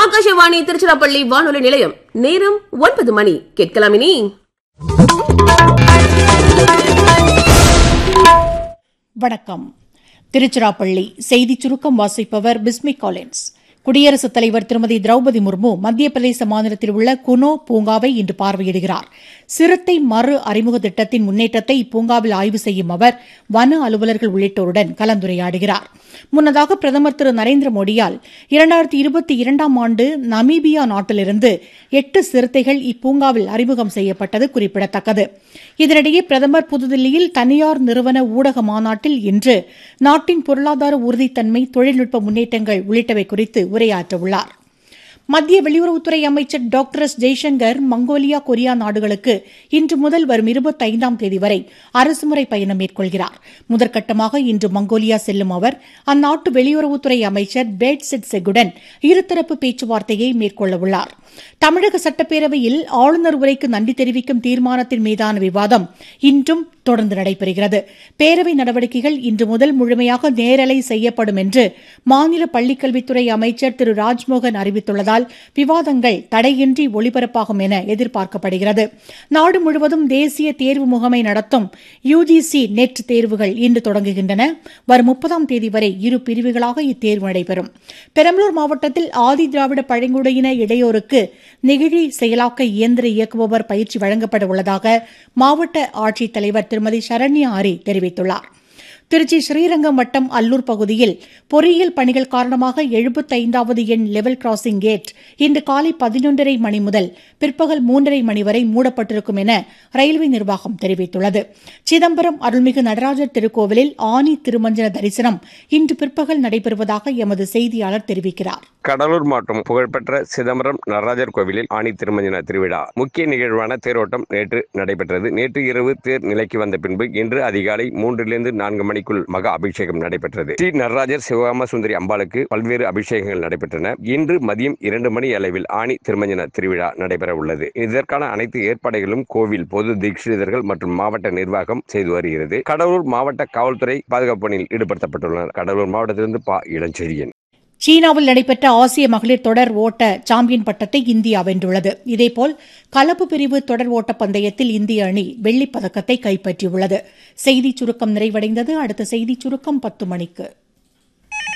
ஆகாஷவாணி திருச்சிராப்பள்ளி வானொலி நிலையம் நேரம் ஒன்பது மணி கேட்கலாம் இனி வணக்கம் திருச்சிராப்பள்ளி செய்திச் சுருக்கம் வாசிப்பவர் பிஸ்மி காலின்ஸ் குடியரசுத் தலைவர் திருமதி திரௌபதி முர்மு மத்திய பிரதேச மாநிலத்தில் உள்ள குனோ பூங்காவை இன்று பார்வையிடுகிறார் சிறுத்தை மறு அறிமுக திட்டத்தின் முன்னேற்றத்தை இப்பூங்காவில் ஆய்வு செய்யும் அவர் வன அலுவலர்கள் உள்ளிட்டோருடன் கலந்துரையாடுகிறார் முன்னதாக பிரதமர் திரு நரேந்திர மோடியால் இரண்டாயிரத்தி இருபத்தி இரண்டாம் ஆண்டு நமீபியா நாட்டிலிருந்து எட்டு சிறுத்தைகள் இப்பூங்காவில் அறிமுகம் செய்யப்பட்டது குறிப்பிடத்தக்கது இதனிடையே பிரதமர் புதுதில்லியில் தனியார் நிறுவன ஊடக மாநாட்டில் இன்று நாட்டின் பொருளாதார உறுதித்தன்மை தொழில்நுட்ப முன்னேற்றங்கள் உள்ளிட்டவை குறித்து உரையாற்றவுள்ளார் மத்திய வெளியுறவுத்துறை அமைச்சர் doctor S Jaishankar Mongolia Korea நாடுகளுக்கு இன்று முதல் வரும் இருபத்தைந்தாம் தேதி வரை அரசுமுறை பயணம் மேற்கொள்கிறார் முதற்கட்டமாக இன்று மங்கோலியா செல்லும் அவர் அந்நாட்டு வெளியுறவுத்துறை அமைச்சர் பேட் செட் செகுடன் இருதரப்பு பேச்சுவார்த்தையை மேற்கொள்ளவுள்ளார் தமிழக சட்டப்பேரவையில் ஆளுநர் உரைக்கு நன்றி தெரிவிக்கும் தீர்மானத்தின் மீதான விவாதம் இன்றும் தொடர்ந்து நடைபெறுகிறது பேரவை நடவடிக்கைகள் இன்று முதல் முழுமையாக நேரலை செய்யப்படும் என்று மாநில பள்ளிக்கல்வித்துறை அமைச்சர் திரு ராஜ்மோகன் அறிவித்துள்ளதால் விவாதங்கள் தடையின்றி ஒளிபரப்பாகும் என எதிர்பார்க்கப்படுகிறது நாடு முழுவதும் தேசிய தேர்வு முகமை நடத்தும் யுஜிசி நெட் தேர்வுகள் இன்று தொடங்குகின்றன வரும் முப்பதாம் தேதி வரை இரு பிரிவுகளாக இத்தேர்வு நடைபெறும் பெரம்பலூர் மாவட்டத்தில் ஆதி திராவிட பழங்குடியின இளையோருக்கு நெகிழி செயலாக்க இயந்திர இயக்குபவர் பயிற்சி வழங்கப்பட உள்ளதாக மாவட்ட ஆட்சித்தலைவர் திருமதி சரண்யா ஆரி தெரிவித்துள்ளார் திருச்சி ஸ்ரீரங்கம் வட்டம் அல்லூர் பகுதியில் பொறியியல் பணிகள் காரணமாக எழுபத்தைந்தாவது எண் லெவல் கிராசிங் கேட் இன்று காலை பதினொன்றரை மணி முதல் பிற்பகல் மூன்றரை மணி வரை மூடப்பட்டிருக்கும் என ரயில்வே நிர்வாகம் தெரிவித்துள்ளது சிதம்பரம் அருள்மிகு நடராஜர் திருக்கோவிலில் ஆனி திருமஞ்சன தரிசனம் இன்று பிற்பகல் நடைபெறுவதாக எமது செய்தியாளர் தெரிவிக்கிறார் கடலூர் மாவட்டம் புகழ்பெற்ற சிதம்பரம் நடராஜர் கோவிலில் ஆணி திருமஞ்சன திருவிழா முக்கிய நிகழ்வான தேரோட்டம் நேற்று நடைபெற்றது நேற்று இரவு தேர் நிலைக்கு வந்த பின்பு இன்று அதிகாலை மூன்றிலிருந்து நான்கு மணிக்குள் மகா அபிஷேகம் நடைபெற்றது ஸ்ரீ நடராஜர் சிவகாம சுந்தரி அம்பாளுக்கு பல்வேறு அபிஷேகங்கள் நடைபெற்றன இன்று மதியம் இரண்டு மணி அளவில் ஆணி திருமஞ்சன திருவிழா நடைபெற உள்ளது இதற்கான அனைத்து ஏற்பாடுகளும் கோவில் பொது தீட்சிதர்கள் மற்றும் மாவட்ட நிர்வாகம் செய்து வருகிறது கடலூர் மாவட்ட காவல்துறை பாதுகாப்பு பணியில் ஈடுபடுத்தப்பட்டுள்ளனர் கடலூர் மாவட்டத்திலிருந்து பா இளஞ்செழியன் சீனாவில் நடைபெற்ற ஆசிய மகளிர் தொடர் ஓட்ட சாம்பியன் பட்டத்தை இந்தியா வென்றுள்ளது இதேபோல் கலப்பு பிரிவு தொடர் ஓட்ட பந்தயத்தில் இந்திய அணி வெள்ளிப் பதக்கத்தை கைப்பற்றியுள்ளது செய்திச் சுருக்கம் நிறைவடைந்தது அடுத்த செய்திச் சுருக்கம் பத்து மணிக்கு